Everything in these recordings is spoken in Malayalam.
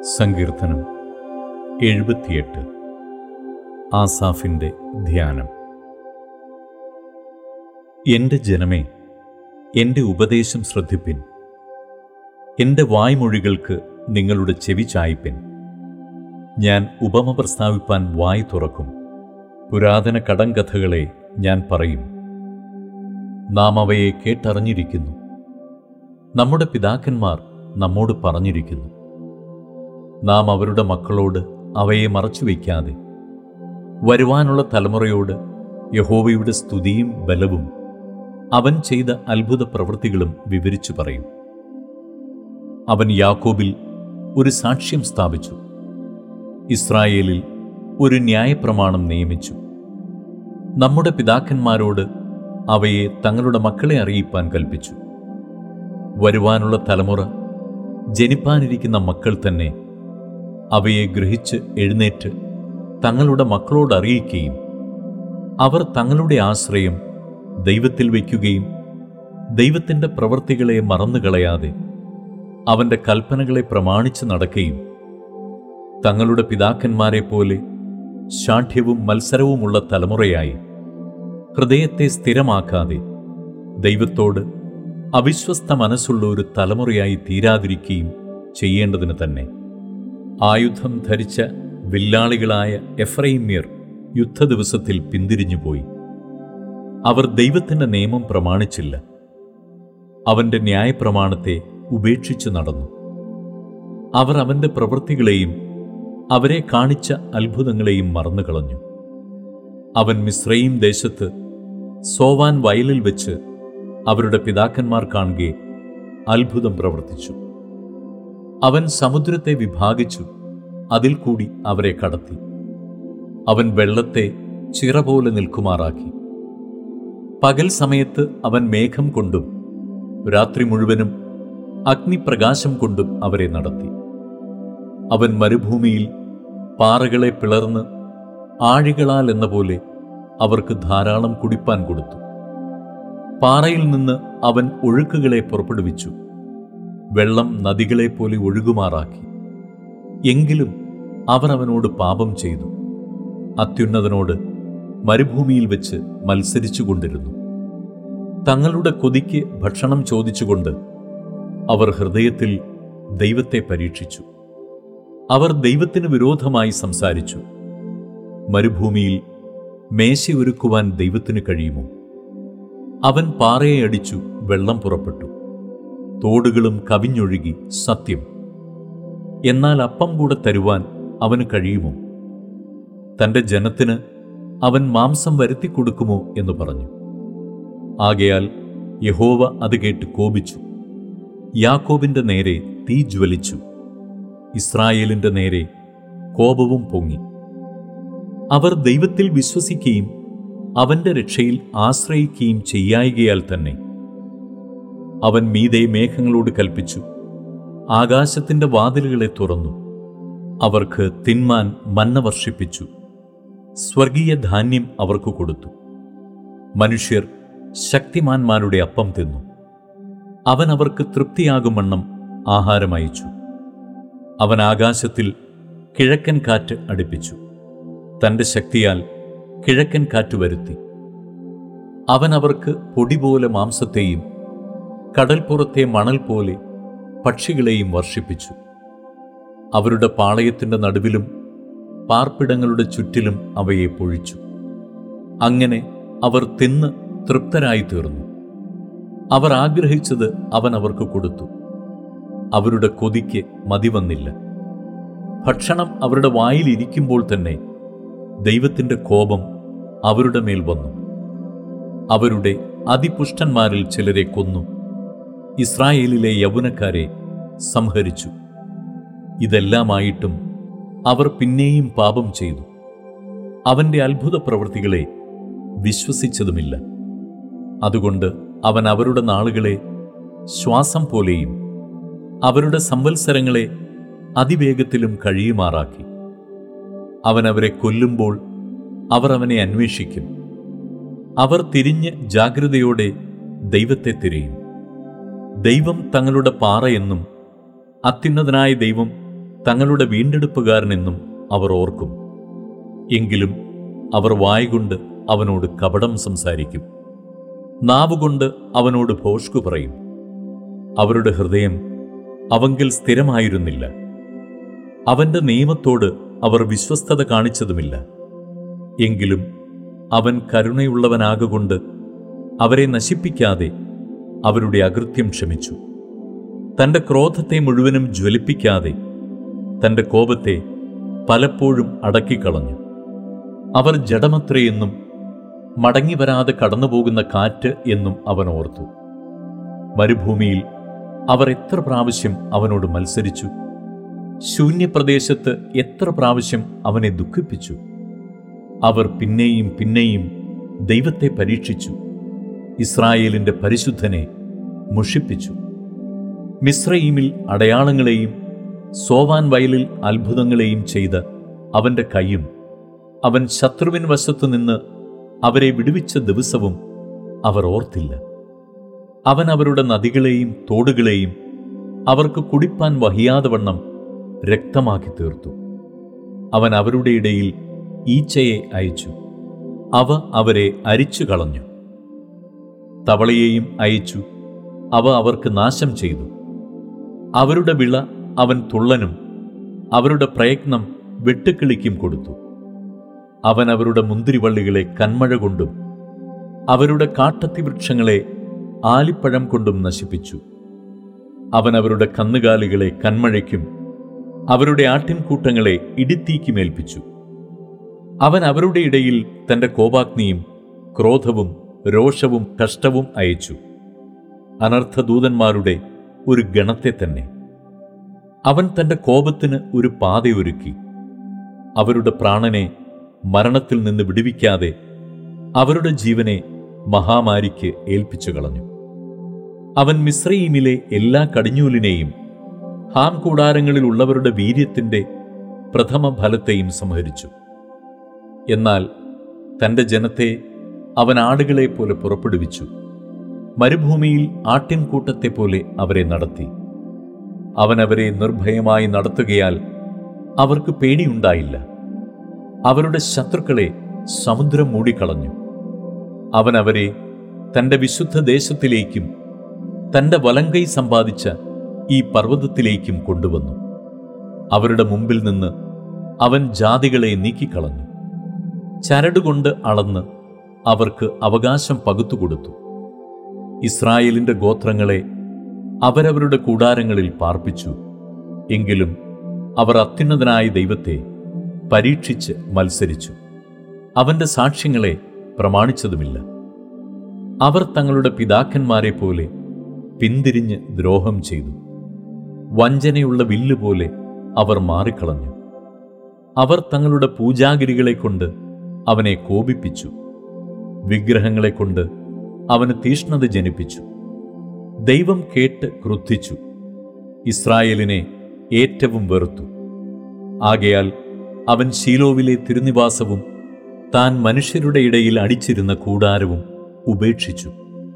സങ്കീർത്തനം എഴുപത്തിയെട്ട് ആസാഫിൻ്റെ ധ്യാനം എൻ്റെ ജനമേ എൻ്റെ ഉപദേശം ശ്രദ്ധിപ്പിൻ എൻ്റെ വായ്മൊഴികൾക്ക് നിങ്ങളുടെ ചെവി ചായ്പിൻ ഞാൻ ഉപമ പ്രസ്താവിപ്പാൻ വായ് തുറക്കും പുരാതന കടങ്കഥകളെ ഞാൻ പറയും നാം അവയെ കേട്ടറിഞ്ഞിരിക്കുന്നു നമ്മുടെ പിതാക്കന്മാർ നമ്മോട് പറഞ്ഞിരിക്കുന്നു നാം അവരുടെ മക്കളോട് അവയെ മറച്ചുവെക്കാതെ വരുവാനുള്ള തലമുറയോട് യഹോവയുടെ സ്തുതിയും ബലവും അവൻ ചെയ്ത അത്ഭുത പ്രവൃത്തികളും വിവരിച്ചു പറയും അവൻ യാക്കോബിൽ ഒരു സാക്ഷ്യം സ്ഥാപിച്ചു ഇസ്രായേലിൽ ഒരു ന്യായപ്രമാണം നിയമിച്ചു നമ്മുടെ പിതാക്കന്മാരോട് അവയെ തങ്ങളുടെ മക്കളെ അറിയിപ്പാൻ കൽപ്പിച്ചു വരുവാനുള്ള തലമുറ ജനിപ്പാനിരിക്കുന്ന മക്കൾ തന്നെ അവയെ ഗ്രഹിച്ച് എഴുന്നേറ്റ് തങ്ങളുടെ മക്കളോട് അറിയിക്കുകയും അവർ തങ്ങളുടെ ആശ്രയം ദൈവത്തിൽ വയ്ക്കുകയും ദൈവത്തിൻ്റെ പ്രവൃത്തികളെ മറന്നുകളയാതെ അവൻ്റെ കൽപ്പനകളെ പ്രമാണിച്ച് നടക്കുകയും തങ്ങളുടെ പിതാക്കന്മാരെ പോലെ ശാഠ്യവും മത്സരവുമുള്ള തലമുറയായി ഹൃദയത്തെ സ്ഥിരമാക്കാതെ ദൈവത്തോട് അവിശ്വസ്ത മനസ്സുള്ള ഒരു തലമുറയായി തീരാതിരിക്കുകയും ചെയ്യേണ്ടതിന് തന്നെ ആയുധം ധരിച്ച വില്ലാളികളായ എഫ്രൈമ്യർ യുദ്ധദിവസത്തിൽ പിന്തിരിഞ്ഞുപോയി അവർ ദൈവത്തിൻ്റെ നിയമം പ്രമാണിച്ചില്ല അവൻ്റെ ന്യായപ്രമാണത്തെ ഉപേക്ഷിച്ചു നടന്നു അവർ അവൻ്റെ പ്രവൃത്തികളെയും അവരെ കാണിച്ച അത്ഭുതങ്ങളെയും മറന്നുകളഞ്ഞു അവൻ മിശ്രയും ദേശത്ത് സോവാൻ വയലിൽ വെച്ച് അവരുടെ പിതാക്കന്മാർ കാണുകെ അത്ഭുതം പ്രവർത്തിച്ചു അവൻ സമുദ്രത്തെ വിഭാഗിച്ചു അതിൽ കൂടി അവരെ കടത്തി അവൻ വെള്ളത്തെ ചിറ പോലെ നിൽക്കുമാറാക്കി പകൽ സമയത്ത് അവൻ മേഘം കൊണ്ടും രാത്രി മുഴുവനും അഗ്നിപ്രകാശം കൊണ്ടും അവരെ നടത്തി അവൻ മരുഭൂമിയിൽ പാറകളെ പിളർന്ന് ആഴികളാൽ എന്ന പോലെ അവർക്ക് ധാരാളം കുടിപ്പാൻ കൊടുത്തു പാറയിൽ നിന്ന് അവൻ ഒഴുക്കുകളെ പുറപ്പെടുവിച്ചു വെള്ളം നദികളെപ്പോലെ ഒഴുകുമാറാക്കി എങ്കിലും അവർ അവനോട് പാപം ചെയ്തു അത്യുന്നതനോട് മരുഭൂമിയിൽ വെച്ച് മത്സരിച്ചു കൊണ്ടിരുന്നു തങ്ങളുടെ കൊതിക്ക് ഭക്ഷണം ചോദിച്ചുകൊണ്ട് അവർ ഹൃദയത്തിൽ ദൈവത്തെ പരീക്ഷിച്ചു അവർ ദൈവത്തിന് വിരോധമായി സംസാരിച്ചു മരുഭൂമിയിൽ മേശയൊരുക്കുവാൻ ദൈവത്തിന് കഴിയുമോ അവൻ പാറയെ അടിച്ചു വെള്ളം പുറപ്പെട്ടു തോടുകളും കവിഞ്ഞൊഴുകി സത്യം എന്നാൽ അപ്പം കൂടെ തരുവാൻ അവന് കഴിയുമോ തന്റെ ജനത്തിന് അവൻ മാംസം വരുത്തിക്കൊടുക്കുമോ എന്ന് പറഞ്ഞു ആകയാൽ യഹോവ അത് കേട്ട് കോപിച്ചു യാക്കോബിന്റെ നേരെ തീ ജ്വലിച്ചു ഇസ്രായേലിന്റെ നേരെ കോപവും പൊങ്ങി അവർ ദൈവത്തിൽ വിശ്വസിക്കുകയും അവന്റെ രക്ഷയിൽ ആശ്രയിക്കുകയും ചെയ്യായികയാൽ തന്നെ അവൻ മീതെ മേഘങ്ങളോട് കൽപ്പിച്ചു ആകാശത്തിന്റെ വാതിലുകളെ തുറന്നു അവർക്ക് തിന്മാൻ മന്ന വർഷിപ്പിച്ചു സ്വർഗീയ ധാന്യം അവർക്ക് കൊടുത്തു മനുഷ്യർ ശക്തിമാന്മാരുടെ അപ്പം തിന്നു അവൻ അവർക്ക് തൃപ്തിയാകുമണ്ണം ആഹാരം അയച്ചു അവൻ ആകാശത്തിൽ കിഴക്കൻ കാറ്റ് അടുപ്പിച്ചു തന്റെ ശക്തിയാൽ കിഴക്കൻ കാറ്റ് വരുത്തി അവൻ അവർക്ക് പൊടി പോലെ മാംസത്തെയും കടൽപ്പുറത്തെ മണൽ പോലെ പക്ഷികളെയും വർഷിപ്പിച്ചു അവരുടെ പാളയത്തിന്റെ നടുവിലും പാർപ്പിടങ്ങളുടെ ചുറ്റിലും അവയെ പൊഴിച്ചു അങ്ങനെ അവർ തിന്ന് തൃപ്തരായി തീർന്നു അവർ ആഗ്രഹിച്ചത് അവൻ അവർക്ക് കൊടുത്തു അവരുടെ കൊതിക്ക് മതിവന്നില്ല ഭക്ഷണം അവരുടെ വായിലിരിക്കുമ്പോൾ തന്നെ ദൈവത്തിൻ്റെ കോപം അവരുടെ മേൽ വന്നു അവരുടെ അതിപുഷ്ടന്മാരിൽ ചിലരെ കൊന്നു ഇസ്രായേലിലെ യൗവനക്കാരെ സംഹരിച്ചു ഇതെല്ലാമായിട്ടും അവർ പിന്നെയും പാപം ചെയ്തു അവന്റെ അത്ഭുത പ്രവൃത്തികളെ വിശ്വസിച്ചതുമില്ല അതുകൊണ്ട് അവൻ അവരുടെ നാളുകളെ ശ്വാസം പോലെയും അവരുടെ സംവത്സരങ്ങളെ അതിവേഗത്തിലും കഴിയുമാറാക്കി അവൻ അവരെ കൊല്ലുമ്പോൾ അവർ അവനെ അന്വേഷിക്കും അവർ തിരിഞ്ഞ് ജാഗ്രതയോടെ ദൈവത്തെ തിരയും ദൈവം തങ്ങളുടെ പാറയെന്നും അത്യുന്നതനായ ദൈവം തങ്ങളുടെ വീണ്ടെടുപ്പുകാരനെന്നും അവർ ഓർക്കും എങ്കിലും അവർ വായ്കൊണ്ട് അവനോട് കപടം സംസാരിക്കും നാവുകൊണ്ട് അവനോട് ഭോഷ്കു പറയും അവരുടെ ഹൃദയം അവങ്കിൽ സ്ഥിരമായിരുന്നില്ല അവന്റെ നിയമത്തോട് അവർ വിശ്വസ്തത കാണിച്ചതുമില്ല എങ്കിലും അവൻ കരുണയുള്ളവനാകൊണ്ട് അവരെ നശിപ്പിക്കാതെ അവരുടെ അകൃത്യം ക്ഷമിച്ചു തന്റെ ക്രോധത്തെ മുഴുവനും ജ്വലിപ്പിക്കാതെ തന്റെ കോപത്തെ പലപ്പോഴും അടക്കിക്കളഞ്ഞു അവർ ജഡമത്രയെന്നും മടങ്ങി വരാതെ കടന്നുപോകുന്ന കാറ്റ് എന്നും അവൻ ഓർത്തു മരുഭൂമിയിൽ അവർ എത്ര പ്രാവശ്യം അവനോട് മത്സരിച്ചു ശൂന്യപ്രദേശത്ത് എത്ര പ്രാവശ്യം അവനെ ദുഃഖിപ്പിച്ചു അവർ പിന്നെയും പിന്നെയും ദൈവത്തെ പരീക്ഷിച്ചു ഇസ്രായേലിന്റെ പരിശുദ്ധനെ മുഷിപ്പിച്ചു മിശ്രയീമിൽ അടയാളങ്ങളെയും സോവാൻ വയലിൽ അത്ഭുതങ്ങളെയും ചെയ്ത അവന്റെ കൈയും അവൻ ശത്രുവിൻ വശത്തു നിന്ന് അവരെ വിടുവിച്ച ദിവസവും അവർ ഓർത്തില്ല അവൻ അവരുടെ നദികളെയും തോടുകളെയും അവർക്ക് കുടിപ്പാൻ വഹിയാതെ വണ്ണം രക്തമാക്കി തീർത്തു അവൻ അവരുടെ ഇടയിൽ ഈച്ചയെ അയച്ചു അവ അവരെ അരിച്ചു കളഞ്ഞു തവളയെയും അയച്ചു അവ അവർക്ക് നാശം ചെയ്തു അവരുടെ വിള അവൻ തുള്ളനും അവരുടെ പ്രയത്നം വെട്ടുക്കിളിക്കും കൊടുത്തു അവൻ അവരുടെ മുന്തിരിവള്ളികളെ കന്മഴ കൊണ്ടും അവരുടെ കാട്ടത്തി വൃക്ഷങ്ങളെ ആലിപ്പഴം കൊണ്ടും നശിപ്പിച്ചു അവൻ അവരുടെ കന്നുകാലികളെ കന്മഴയ്ക്കും അവരുടെ ആട്ടിൻകൂട്ടങ്ങളെ ഇടിത്തീക്കുമേൽപ്പിച്ചു അവൻ അവരുടെ ഇടയിൽ തന്റെ കോപാഗ്നിയും ക്രോധവും രോഷവും കഷ്ടവും അയച്ചു അനർത്ഥദൂതന്മാരുടെ ഒരു ഗണത്തെ തന്നെ അവൻ തന്റെ കോപത്തിന് ഒരു പാതയൊരുക്കി അവരുടെ പ്രാണനെ മരണത്തിൽ നിന്ന് വിടുവിക്കാതെ അവരുടെ ജീവനെ മഹാമാരിക്ക് ഏൽപ്പിച്ചു കളഞ്ഞു അവൻ മിശ്രയീമിലെ എല്ലാ കടിഞ്ഞൂലിനെയും ഹാം കൂടാരങ്ങളിലുള്ളവരുടെ വീര്യത്തിന്റെ പ്രഥമ ഫലത്തെയും സംഹരിച്ചു എന്നാൽ തന്റെ ജനത്തെ അവൻ ആടുകളെ പോലെ പുറപ്പെടുവിച്ചു മരുഭൂമിയിൽ ആട്ടിൻകൂട്ടത്തെ പോലെ അവരെ നടത്തി അവൻ അവരെ നിർഭയമായി നടത്തുകയാൽ അവർക്ക് പേടിയുണ്ടായില്ല അവരുടെ ശത്രുക്കളെ സമുദ്രം മൂടിക്കളഞ്ഞു അവൻ അവരെ തന്റെ വിശുദ്ധ ദേശത്തിലേക്കും തന്റെ വലങ്കൈ സമ്പാദിച്ച ഈ പർവ്വതത്തിലേക്കും കൊണ്ടുവന്നു അവരുടെ മുമ്പിൽ നിന്ന് അവൻ ജാതികളെ നീക്കിക്കളഞ്ഞു ചരടുകൊണ്ട് അളന്ന് അവർക്ക് അവകാശം പകുത്തുകൊടുത്തു ഇസ്രായേലിന്റെ ഗോത്രങ്ങളെ അവരവരുടെ കൂടാരങ്ങളിൽ പാർപ്പിച്ചു എങ്കിലും അവർ അത്യുന്നതനായ ദൈവത്തെ പരീക്ഷിച്ച് മത്സരിച്ചു അവന്റെ സാക്ഷ്യങ്ങളെ പ്രമാണിച്ചതുമില്ല അവർ തങ്ങളുടെ പിതാക്കന്മാരെ പോലെ പിന്തിരിഞ്ഞ് ദ്രോഹം ചെയ്തു വഞ്ചനയുള്ള വില്ലുപോലെ അവർ മാറിക്കളഞ്ഞു അവർ തങ്ങളുടെ പൂജാഗിരികളെ കൊണ്ട് അവനെ കോപിപ്പിച്ചു വിഗ്രഹങ്ങളെ കൊണ്ട് അവന് തീഷ്ണത ജനിപ്പിച്ചു ദൈവം കേട്ട് ക്രുദ്ധിച്ചു ഇസ്രായേലിനെ ഏറ്റവും വെറുത്തു ആകയാൽ അവൻ ശീലോവിലെ തിരുനിവാസവും താൻ മനുഷ്യരുടെ ഇടയിൽ അടിച്ചിരുന്ന കൂടാരവും ഉപേക്ഷിച്ചു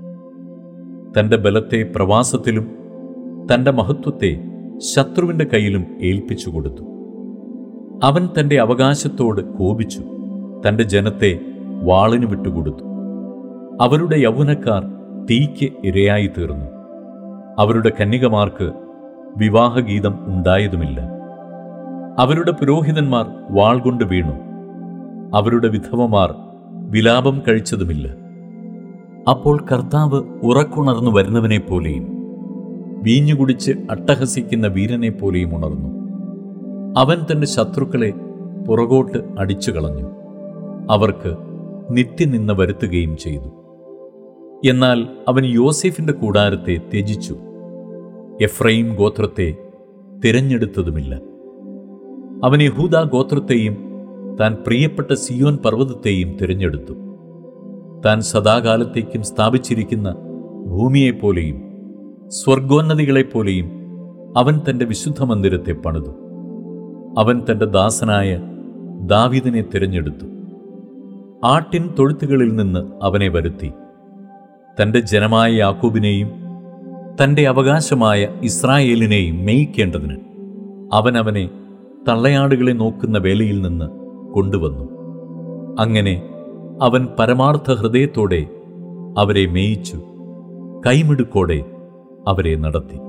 തന്റെ ബലത്തെ പ്രവാസത്തിലും തന്റെ മഹത്വത്തെ ശത്രുവിന്റെ കയ്യിലും ഏൽപ്പിച്ചു കൊടുത്തു അവൻ തന്റെ അവകാശത്തോട് കോപിച്ചു തന്റെ ജനത്തെ വാളിന് വിട്ടുകൊടുത്തു അവരുടെ യൗവനക്കാർ തീയ്ക്ക് ഇരയായി തീർന്നു അവരുടെ കന്യകമാർക്ക് വിവാഹഗീതം ഉണ്ടായതുമില്ല അവരുടെ പുരോഹിതന്മാർ വാൾ കൊണ്ട് വീണു അവരുടെ വിധവമാർ വിലാപം കഴിച്ചതുമില്ല അപ്പോൾ കർത്താവ് ഉറക്കുണർന്നു വരുന്നവനെ പോലെയും വീഞ്ഞുകുടിച്ച് അട്ടഹസിക്കുന്ന വീരനെ പോലെയും ഉണർന്നു അവൻ തന്റെ ശത്രുക്കളെ പുറകോട്ട് അടിച്ചു കളഞ്ഞു അവർക്ക് നിത്യനിന്ന വരുത്തുകയും ചെയ്തു എന്നാൽ അവൻ യോസേഫിന്റെ കൂടാരത്തെ ത്യജിച്ചു എഫ്രൈം ഗോത്രത്തെ തിരഞ്ഞെടുത്തതുമില്ല അവൻ യഹൂദ ഗോത്രത്തെയും താൻ പ്രിയപ്പെട്ട സിയോൻ പർവ്വതത്തെയും തിരഞ്ഞെടുത്തു താൻ സദാകാലത്തേക്കും സ്ഥാപിച്ചിരിക്കുന്ന ഭൂമിയെപ്പോലെയും സ്വർഗോന്നതികളെപ്പോലെയും അവൻ തന്റെ വിശുദ്ധ മന്ദിരത്തെ പണിതു അവൻ തന്റെ ദാസനായ ദാവീദിനെ തിരഞ്ഞെടുത്തു ആട്ടിൻ തൊഴുത്തുകളിൽ നിന്ന് അവനെ വരുത്തി തന്റെ ജനമായ യാക്കോബിനെയും തന്റെ അവകാശമായ ഇസ്രായേലിനെയും മേയിക്കേണ്ടതിന് അവൻ അവനെ തള്ളയാടുകളെ നോക്കുന്ന വേലയിൽ നിന്ന് കൊണ്ടുവന്നു അങ്ങനെ അവൻ പരമാർത്ഥ ഹൃദയത്തോടെ അവരെ മേയിച്ചു കൈമിടുക്കോടെ അവരെ നടത്തി